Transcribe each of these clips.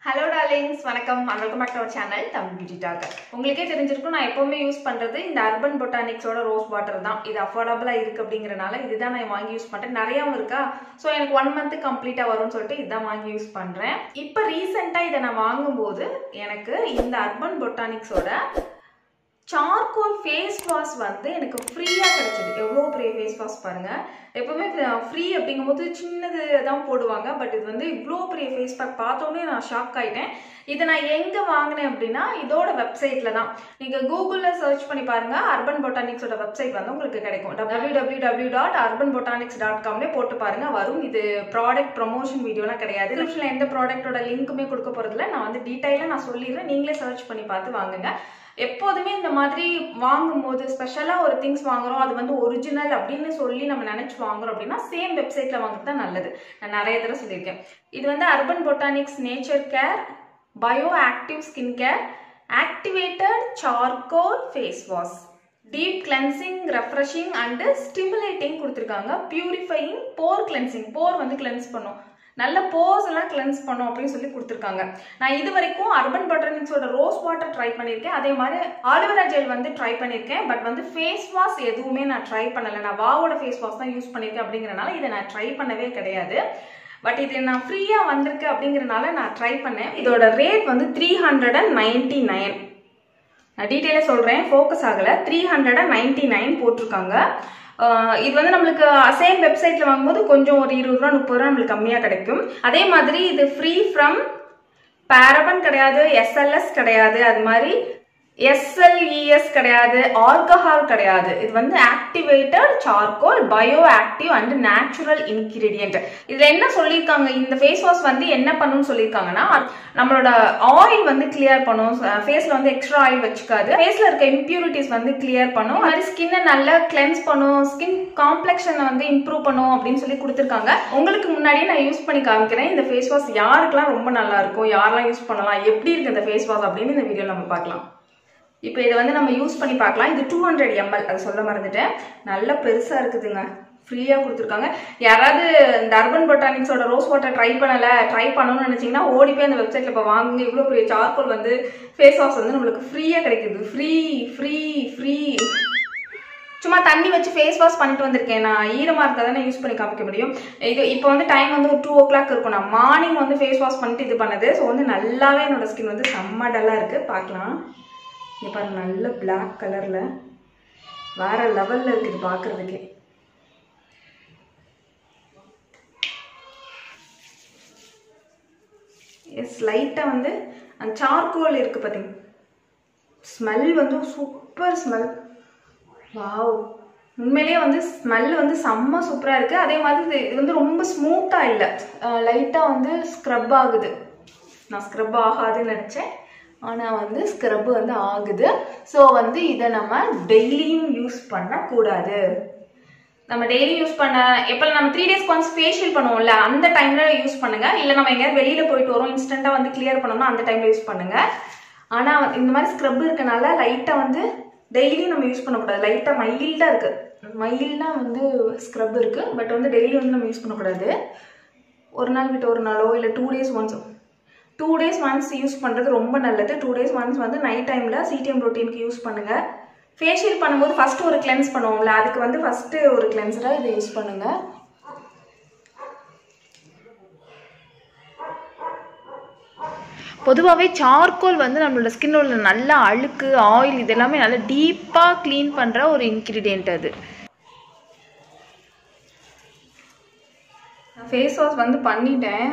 hello darlings வணக்கம் welcome back to our channel Tamil beauty talk உங்களுக்கே தெரிஞ்சிருக்கும் நான் எப்பவுமே யூஸ் பண்றது இந்த அர்பன் பொட்டானிக்ஸோட ரோஸ் வாட்டர் தான் இது அஃபோர்டபுளா இருக்கு அப்படிங்கறனால இதுதான் நான் வாங்கி யூஸ் பண்றேன் நிறையாவும் இருக்கா ஸோ எனக்கு ஒன் மந்த் கம்ப்ளீட்டா வரும்னு சொல்லிட்டு இதுதான் வாங்கி யூஸ் பண்றேன் இப்போ ரீசெண்டா இதை நான் வாங்கும்போது எனக்கு இந்த அர்பன் பொட்டானிக்ஸோட சார்கோல் ஃபேஸ் வாஷ் வந்து எனக்கு ஃப்ரீயாக கிடைச்சது எவ்வளோ பெரிய ஃபேஸ் வாஷ் பாருங்க எப்பவுமே ஃப்ரீ அப்படிங்கும்போது சின்னது தான் போடுவாங்க பட் இது வந்து இவ்வளோ பெரிய ஃபேஸ் பேக் பார்த்தோன்னே நான் ஷாக் ஆயிட்டேன் இதை நான் எங்கே வாங்கினேன் அப்படின்னா இதோட வெப்சைட்டில் தான் நீங்கள் கூகுளில் சர்ச் பண்ணி பாருங்க அர்பன் பொட்டானிக்ஸோட வெப்சைட் வந்து உங்களுக்கு கிடைக்கும் W W W dot Urban Botanics dot காம்லேயே போட்டு பாருங்க வரும் இது ப்ராடக்ட் ப்ரொமோஷன் வீடியோலாம் கிடையாது டிஸ்கிரிப்ஷனில் எந்த ப்ராடக்ட்டோட லிங்க்குமே கொடுக்க போகிறதில்ல நான் வந்து டீட்டெயிலாக நான் சொல்லிடுறேன் நீங்களே சர்ச் பண்ணி பார்த்து வாங்குங்க எப்போதுமே இந்த மாதிரி வாங்கும்போது ஸ்பெஷலாக ஒரு திங்ஸ் வாங்குறோம் அது வந்து ஒரிஜினல் அப்படின்னு சொல்லி நம்ம நினச்சி வாங்குறோம் அப்படின்னா சேம் வெப்சைட்டில் வாங்குறது தான் நல்லது நான் நிறைய தடவை சொல்லியிருக்கேன் இது வந்து Urban Botanics nature care bio active skin care activated charcoal face wash deep cleansing refreshing and stimulating கொடுத்துருக்காங்க பியூரிஃபையிங் போர் கிளென்சிங் போர் வந்து கிளென்ஸ் பண்ணும் நல்ல போர்ஸ் எல்லாம் கிளென்ஸ் பண்ணும் அப்படின்னு சொல்லி கொடுத்துருக்காங்க நான் இது வரைக்கும் அர்பன் பட்டர்னிக்ஸோட ரோஸ் வாட்டர் ட்ரை பண்ணியிருக்கேன் அதே மாதிரி ஆலிவரா ஜெல் வந்து ட்ரை பண்ணியிருக்கேன் பட் வந்து ஃபேஸ் வாஷ் எதுவுமே நான் ட்ரை பண்ணலை நான் வாவோட ஃபேஸ் வாஷ் தான் யூஸ் பண்ணியிருக்கேன் அப்படிங்கிறனால இதை நான் ட்ரை பண்ணவே கிடையாது பட் இது நான் ஃப்ரீயாக வந்திருக்கு அப்படிங்கிறனால நான் ட்ரை பண்ணேன் இதோட ரேட் வந்து three hundred and ninety nine நான் டீட்டெயிலாக சொல்கிறேன் ஃபோக்கஸ் ஆகலை three hundred and ninety nine போட்டிருக்காங்க இது வந்து நம்மளுக்கு சேம் வெப்சைட்டில் வாங்கும்போது கொஞ்சம் ஒரு இருபது ரூபா முப்பது ரூபா நம்மளுக்கு கம்மியாக கிடைக்கும் அதே மாதிரி இது ஃப்ரீ ஃப்ரம் பேரபன் கிடையாது எஸ்எல்எஸ் கிடையாது அது மாதிரி எஸ்எல்இஎஸ் கிடையாது ஆல்கஹால் கிடையாது இது வந்து activated charcoal bio active and natural ingredient இதுல என்ன சொல்லியிருக்காங்க இந்த ஃபேஸ் வாஷ் வந்து என்ன பண்ணுன்னு சொல்லியிருக்காங்கன்னா நம்மளோட ஆயில் வந்து கிளியர் பண்ணும் ஃபேஸ்ல வந்து எக்ஸ்ட்ரா ஆயில் வச்சுக்காது ஃபேஸ்ல இருக்க இம்பியூரிட்டிஸ் வந்து கிளியர் பண்ணும் அது மாதிரி ஸ்கின்னை நல்லா கிளென்ஸ் பண்ணும் ஸ்கின் காம்ப்ளெக்ஷனை வந்து இம்ப்ரூவ் பண்ணும் அப்படின்னு சொல்லி கொடுத்துருக்காங்க உங்களுக்கு முன்னாடியே நான் யூஸ் பண்ணி காமிக்கிறேன் இந்த ஃபேஸ் வாஷ் யாருக்கெல்லாம் ரொம்ப நல்லா இருக்கும் யாரெல்லாம் யூஸ் பண்ணலாம் எப்படி இருக்கு இந்த ஃபேஸ் வாஷ் அப்படின்னு இந்த வீடியோ நம்ம பார்க்கலாம் இப்போ இதை வந்து நம்ம யூஸ் பண்ணி பார்க்கலாம் இது டூ ஹண்ட்ரட் எம்எல் அதை சொல்ல மறந்துட்டேன் நல்ல பெருசாக இருக்குதுங்க ஃப்ரீயாக கொடுத்துருக்காங்க யாராவது இந்த அர்பன் பொட்டானிக்ஸோட ரோஸ் வாட்டர் ட்ரை பண்ணலை ட்ரை பண்ணணும்னு நினச்சிங்கன்னா ஓடி போய் அந்த வெப்சைட்டில் இப்போ வாங்குங்க இவ்வளோ பெரிய சார்கோல் வந்து ஃபேஸ் வாஷ் வந்து நம்மளுக்கு ஃப்ரீயாக கிடைக்குது ஃப்ரீ ஃப்ரீ ஃப்ரீ சும்மா தண்ணி வச்சு ஃபேஸ் வாஷ் பண்ணிட்டு வந்திருக்கேன் நான் ஈரமாக இருந்தால் தானே யூஸ் பண்ணி காமிக்க முடியும் இது இப்போ வந்து டைம் வந்து ஒரு டூ ஓ கிளாக் இருக்கும் நான் மார்னிங் வந்து ஃபேஸ் வாஷ் பண்ணிட்டு இது பண்ணது ஸோ வந்து நல்லாவே என்னோட ஸ்கின் வந்து செம்ம டல்லாக இருக்குது பார்க்கலாம் இங்கே பாருங்க நல்ல பிளாக் கலரில் வேற லெவலில் இருக்குது பார்க்குறதுக்கே எஸ் லைட்டாக வந்து அந்த சார்கோல் இருக்குது பார்த்தீங்க ஸ்மெல் வந்து சூப்பர் ஸ்மெல் வாவ் உண்மையிலேயே வந்து ஸ்மெல் வந்து செம்ம சூப்பராக இருக்குது அதே மாதிரி இது இது வந்து ரொம்ப ஸ்மூத்தாக இல்லை லைட்டாக வந்து ஸ்க்ரப் ஆகுது நான் ஸ்க்ரப் ஆகாதுன்னு நினச்சேன் ஆனால் வந்து ஸ்க்ரப் வந்து ஆகுது ஸோ வந்து இதை நம்ம டெய்லியும் யூஸ் பண்ணக்கூடாது நம்ம டெய்லி யூஸ் பண்ண எப்போ நம்ம த்ரீ டேஸ்க்கு ஒன்ஸ் ஃபேஷியல் பண்ணுவோம்ல அந்த டைமில் யூஸ் பண்ணுங்க இல்லை நம்ம எங்கேயாவது வெளியில் போயிட்டு வரோம் இன்ஸ்டண்ட்டாக வந்து கிளியர் பண்ணோம்னா அந்த டைமில் யூஸ் பண்ணுங்க ஆனால் இந்த மாதிரி ஸ்க்ரப் இருக்கனால லைட்டாக வந்து டெய்லியும் நம்ம யூஸ் பண்ணக்கூடாது லைட்டாக மைல்டாக இருக்குது மைல்டாக வந்து ஸ்க்ரப் இருக்குது பட் வந்து டெய்லி வந்து நம்ம யூஸ் பண்ணக்கூடாது ஒரு நாள் விட்டு ஒரு நாளோ இல்லை two days once two days once use பண்ணுறது ரொம்ப நல்லது டூ டேஸ் ஒன்ஸ் வந்து நைட் டைமில் சிடிஎம் ப்ரோட்டீனுக்கு யூஸ் பண்ணுங்கள் ஃபேஷியல் பண்ணும்போது ஃபஸ்ட்டு ஒரு கிளென்ஸ் பண்ணுவோம்ல அதுக்கு வந்து ஃபஸ்ட்டு ஒரு கிளென்சராக இதை யூஸ் பண்ணுங்கள் பொதுவாகவே சார்கோல் வந்து நம்மளோட ஸ்கின்ல உள்ள நல்ல அழுக்கு ஆயில் இது எல்லாமே நல்லா டீப்பாக க்ளீன் பண்ணுற ஒரு இன்க்ரீடியன்ட் அது ஃபேஸ் வாஷ் வந்து பண்ணிட்டேன்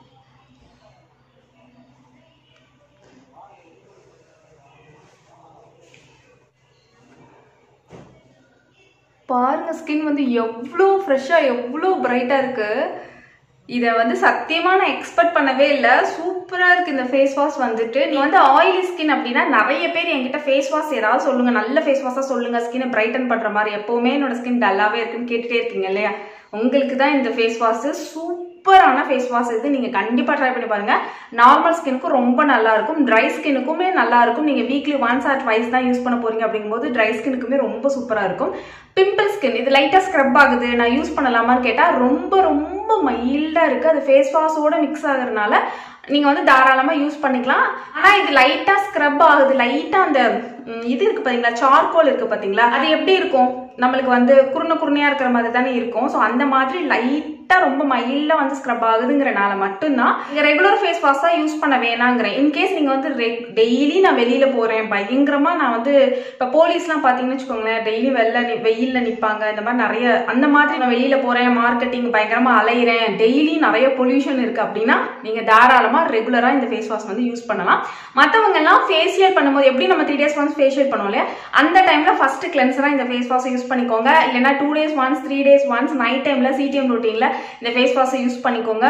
பாருங்க ஸ்கின் வந்து எவ்வளோ ஃப்ரெஷ்ஷாக எவ்வளோ பிரைட்டாக இருக்கு இதை வந்து சத்தியமாக நான் எக்ஸ்பெக்ட் பண்ணவே இல்லை சூப்பராக இருக்குது இந்த ஃபேஸ் வாஷ் வந்துட்டு நீ வந்து ஆயிலி ஸ்கின் அப்படின்னா நிறைய பேர் என்கிட்ட ஃபேஸ் வாஷ் ஏதாவது சொல்லுங்க நல்ல ஃபேஸ் வாஷாக சொல்லுங்க ஸ்கினை பிரைட்டன் பண்ணுற மாதிரி எப்போவுமே என்னோட ஸ்கின் டல்லாகவே இருக்குன்னு கேட்டுகிட்டே இருக்கீங்க இல்லையா உங்களுக்கு தான் இந்த ஃபேஸ் வாஷ் சூப்பர் சூப்பரான ஃபேஸ் வாஷ் இது நீங்க கண்டிப்பா ட்ரை பண்ணி பாருங்க நார்மல் ஸ்கினுக்கும் ரொம்ப நல்லா இருக்கும் ட்ரை ஸ்கினுக்குமே நல்லா இருக்கும் நீங்க வீக்லி ஒன்ஸ் ஆர் ட்வைஸ் தான் யூஸ் பண்ண போறீங்க அப்படிங்கும்போது ட்ரை ஸ்கினுக்குமே ரொம்ப சூப்பரா இருக்கும் பிம்பிள் ஸ்கின் இது லைட்டா ஸ்க்ரப் ஆகுது நான் யூஸ் பண்ணலாமான்னு கேட்டா ரொம்ப ரொம்ப மைல்டா இருக்கு அது ஃபேஸ் வாஷோட மிக்ஸ் ஆகுறதுனால நீங்க வந்து தாராளமா யூஸ் பண்ணிக்கலாம் ஆனா இது லைட்டா ஸ்க்ரப் ஆகுது லைட்டா அந்த ம், இது இருக்கு பாத்தீங்களா சார்கோல் இருக்கு பாத்தீங்களா அது எப்படி இருக்கும் நம்மளுக்கு வந்து குருண குருணையா இருக்கிற மாதிரி தானே இருக்கும் ஸோ அந்த மாதிரி லைட்டா ரொம்ப மைல்டா வந்து ஸ்க்ரப் ஆகுதுங்கிறனால மட்டும்தான் நீங்க ரெகுலர் ஃபேஸ் வாஷ் தான் யூஸ் பண்ண வேணாங்கிறேன் இன்கேஸ் நீங்க வந்து டெய்லி நான் வெளியில போறேன் பயங்கரமா நான் வந்து இப்ப போலீஸ்லாம் பாத்தீங்கன்னு வச்சுக்கோங்களேன் டெய்லி வெளில நி- வெயில்ல நிப்பாங்க இந்த மாதிரி நிறைய அந்த மாதிரி நான் வெளியில போறேன் மார்க்கெட்டிங் பயங்கரமா அலையிறேன் டெய்லி நிறைய பொல்யூஷன் இருக்கு அப்படின்னா நீங்க தாராளமா ரெகுலரா இந்த ஃபேஸ் வாஷ் வந்து யூஸ் பண்ணலாம் மத்தவங்க எல்லாம் ஃபேஷியல் பண்ணும்போது எப்படி நம்ம த்ரீ டேஸ் ஒன்ஸ் ஃபேஷியல் பண்ணுவோம் இல்லையா அந்த டைம்ல ஃபர்ஸ்ட் கிளென்சரா இந்த ஃபேஸ் வாஷ் யூஸ் பண்ணிக்கோங்க இல்லைன்னா two days once three days once night டைம்ல சிடிஎம் ரொட்டீன்ல இந்த ஃபேஸ் வாஷை யூஸ் பண்ணிக்கோங்க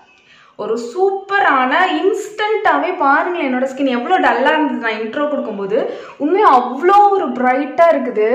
ஒரு சூப்பரான இன்ஸ்டன்ட்டாவே பாருங்களேன் என்னோட ஸ்கின் எவ்வளோ டல்லா இருந்தது நான் இன்ட்ரோ கொடுக்கும்போது உண்மையா அவ்வளோ ஒரு பிரைட்டா இருக்குது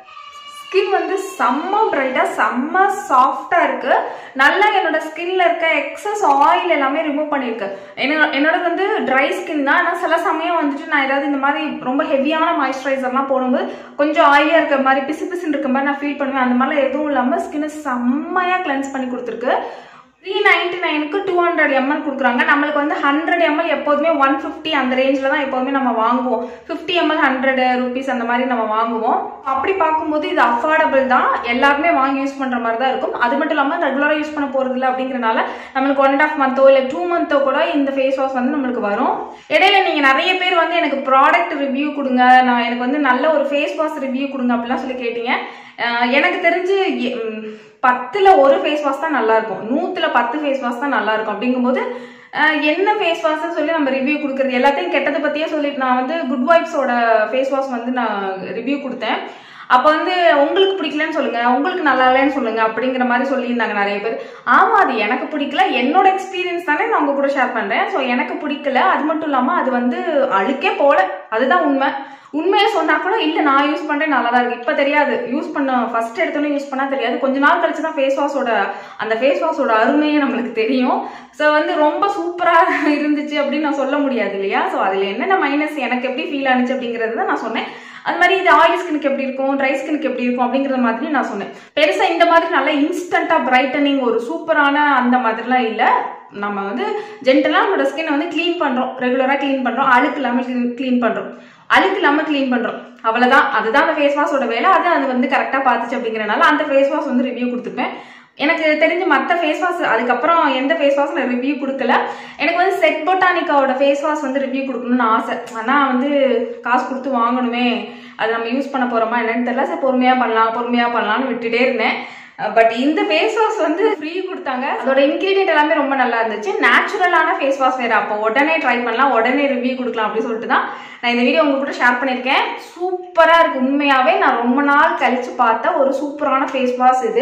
ஸ்கின் வந்து செம்ம பிரைட்டா செம்ம சாஃப்டா இருக்கு நல்லா என்னோட ஸ்கின்ல இருக்க எக்ஸஸ் ஆயில் எல்லாமே ரிமூவ் பண்ணிருக்கு என்னோட என்னோட வந்து ட்ரை ஸ்கின் தான் ஆனால் சில சமயம் வந்துட்டு நான் ஏதாவது இந்த மாதிரி ரொம்ப ஹெவியான மாய்ஸ்சரைசர்லாம் போடும்போது கொஞ்சம் ஆயிலியா இருக்க மாதிரி பிசு பிசுன்னு இருக்க மாதிரி நான் ஃபீல் பண்ணுவேன் அந்த மாதிரிலாம் எதுவும் இல்லாம ஸ்கின்னை செம்மையா கிளென்ஸ் பண்ணி கொடுத்துருக்கு த்ரீ நைன்டி நைனுக்கு டூ ஹண்ட்ரட் எம்எல் கொடுக்குறாங்க நம்மளுக்கு வந்து ஹண்ட்ரட் எம்எல் எப்போதுமே ஒன் ஃபிஃப்டி அந்த ரேஞ்சில் தான் எப்போதுமே நம்ம வாங்குவோம் ஃபிஃப்டி எம்எல் ஹண்ட்ரட் ருபீஸ் அந்த மாதிரி நம்ம வாங்குவோம் அப்படி பார்க்கும்போது இது அஃபோர்டபுள் தான் எல்லாருமே வாங்கி யூஸ் பண்ணுற மாதிரி தான் இருக்கும் அது மட்டும் இல்லாமல் ரெகுலராக யூஸ் பண்ண போகிறது இல்லை அப்படிங்கிறனால நம்மளுக்கு ஒன் அண்ட் ஆஃப் மந்த்தோ இல்லை டூ மந்த்தோ கூட இந்த ஃபேஸ் வாஷ் வந்து நம்மளுக்கு வரும் இடையில நீங்கள் நிறைய பேர் வந்து எனக்கு ப்ராடக்ட் ரிவ்யூ கொடுங்க நான் எனக்கு வந்து நல்ல ஒரு ஃபேஸ் வாஷ் ரிவ்யூ கொடுங்க அப்படிலாம் சொல்லி கேட்டீங்க அஹ் எனக்கு தெரிஞ்சு எ- ம், பத்துல ஒரு ஃபேஸ் வாஷ் தான் நல்லா இருக்கும் நூத்துல பத்து ஃபேஸ் வாஷ் தான் நல்லா இருக்கும் அப்படிங்கும்போது அஹ், என்ன ஃபேஸ் வாஷ்னு சொல்லி நம்ம ரிவ்யூ கொடுக்குறது எல்லாத்தையும் கெட்டதை பத்தியே சொல்லிட்டு நான் வந்து குட் வைப்ஸோட ஃபேஸ் வாஷ் வந்து நான் ரிவ்யூ கொடுத்தேன் அப்போ வந்து உங்களுக்கு பிடிக்கலன்னு சொல்லுங்க உங்களுக்கு நல்லா இல்லைன்னு சொல்லுங்க அப்படிங்கிற மாதிரி சொல்லியிருந்தாங்க நிறைய பேர் ஆமா அது எனக்கு பிடிக்கல என்னோட எக்ஸ்பீரியன்ஸ் தானே நான் உங்க கூட ஷேர் பண்றேன் ஸோ எனக்கு பிடிக்கல அது மட்டும் இல்லாம அது வந்து அழுக்கே போல அதுதான் உண்மை உண்மையை சொன்னா கூட இல்ல நான் யூஸ் பண்றேன் நல்லா தான் இருக்கு இப்ப தெரியாது யூஸ் பண்ண ஃபர்ஸ்ட் எடுத்தோன்னே யூஸ் பண்ணா தெரியாது கொஞ்ச நாள் கழிச்சு தான் ஃபேஸ் வாஷோட அந்த ஃபேஸ் வாஷோட அருமையே நம்மளுக்கு தெரியும் ஸோ வந்து ரொம்ப சூப்பரா இருந்துச்சு அப்படின்னு நான் சொல்ல முடியாது இல்லையா ஸோ அதுல என்னென்ன மைனஸ் எனக்கு எப்படி ஃபீல் ஆனிச்சு அப்படிங்கறது தான் நான் சொன்னேன் அது மாதிரி இது ஆயில் ஸ்கினுக்கு எப்படி இருக்கும் ட்ரை ஸ்கினுக்கு எப்படி இருக்கும் அப்படிங்கிற மாதிரி நான் சொன்னேன் பெருசா இந்த மாதிரி நல்ல இன்ஸ்டன்டா பிரைட்டனிங் ஒரு சூப்பரான அந்த மாதிரிலாம் இல்ல நம்ம வந்து ஜென்டலா நம்மளோட ஸ்கின் வந்து க்ளீன் பண்றோம் ரெகுலரா க்ளீன் பண்றோம் அழுக்கு இல்லாம க்ளீன் பண்றோம் அழுக்கு இல்லாம க்ளீன் பண்றோம் அவ்வளவுதான் அதுதான் அந்த ஃபேஸ் வாஷோட வேலை அது அது வந்து கரெக்டா பார்த்துச்சு அப்படிங்கறனால அந்த ஃபேஸ் வாஷ் வந்து ரிவ்யூ கொடுத்துப்பேன் எனக்கு தெரிஞ்ச மற்ற ஃபேஸ் வாஷ் அதுக்கப்புறம் எந்த ஃபேஸ் வாஷ் நான் ரிவ்யூ கொடுக்கல எனக்கு வந்து செட் பொட்டானிக்காவோட ஃபேஸ் வாஷ் வந்து ரிவ்யூ கொடுக்கணும்னு ஆசை ஆனால் வந்து காசு கொடுத்து வாங்கணுமே அது நம்ம யூஸ் பண்ண போறோமா என்னன்னு தெரியல சரி பொறுமையா பண்ணலாம் பொறுமையா பண்ணலாம்னு விட்டுட்டே இருந்தேன் பட் இந்த ஃபேஸ் வாஷ் வந்து ஃப்ரீ கொடுத்தாங்க அதோட இன்கிரீடியன்ட் எல்லாமே ரொம்ப நல்லா இருந்துச்சு நேச்சுரலான ஃபேஸ் வாஷ் வேற அப்போ உடனே ட்ரை பண்ணலாம் உடனே ரிவ்யூ கொடுக்கலாம் அப்படின்னு சொல்லிட்டு தான் நான் இந்த வீடியோ உங்க கூட ஷேர் பண்ணியிருக்கேன் சூப்பரா இருக்கு உண்மையாவே நான் ரொம்ப நாள் கழிச்சு பார்த்த ஒரு சூப்பரான ஃபேஸ் வாஷ் இது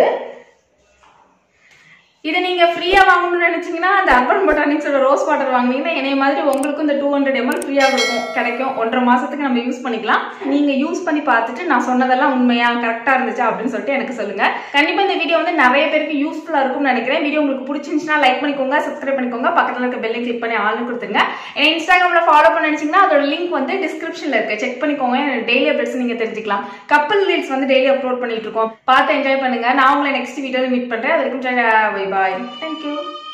இதை நீங்க ஃப்ரீயா வாங்கணும்னு நினைச்சீங்கன்னா அந்த அர்பன் பொட்டானிக்ஸோட ரோஸ் வாட்டர் வாங்குனீங்கன்னா என்னைய மாதிரி உங்களுக்கும் இந்த டூ ஹண்ட்ரட் எம்எல் ஃப்ரீயா கொடுக்கும் கிடைக்கும் ஒன்றரை மாசத்துக்கு நம்ம யூஸ் பண்ணிக்கலாம் நீங்க யூஸ் பண்ணி பார்த்துட்டு நான் சொன்னதெல்லாம் உண்மையா கரெக்டா இருந்துச்சா அப்படின்னு சொல்லிட்டு எனக்கு சொல்லுங்க கண்டிப்பா இந்த வீடியோ வந்து நிறைய பேருக்கு யூஸ்ஃபுல்லா இருக்கும்னு நினைக்கிறேன் வீடியோ உங்களுக்கு பிடிச்சிருந்துச்சுன்னா லைக் பண்ணிக்கோங்க சப்ஸ்கிரைப் பண்ணிக்கோங்க பக்கத்துல இருக்க பெல்லை கிளிக் பண்ணி ஆள்னு கொடுத்துருங்க என்ன இன்ஸ்டாகிராம்ல ஃபாலோ பண்ண நினைச்சீங்கன்னா அதோட லிங்க் வந்து டிஸ்கிரிப்ஷன்ல இருக்கு செக் பண்ணிக்கோங்க டெய்லி அப்டேட்ஸ் நீங்க தெரிஞ்சுக்கலாம் கப்பல் ரீல்ஸ் வந்து டெய்லி அப்லோட் பண்ணிட்டு இருக்கோம் பார்த்து என்ஜாய் பண்ணுங்க நான் உங்களை நெக்ஸ்ட் வீடியோல மீட் பண்றேன் அது வரைக்கும் பை பாய் தேங்க்யூ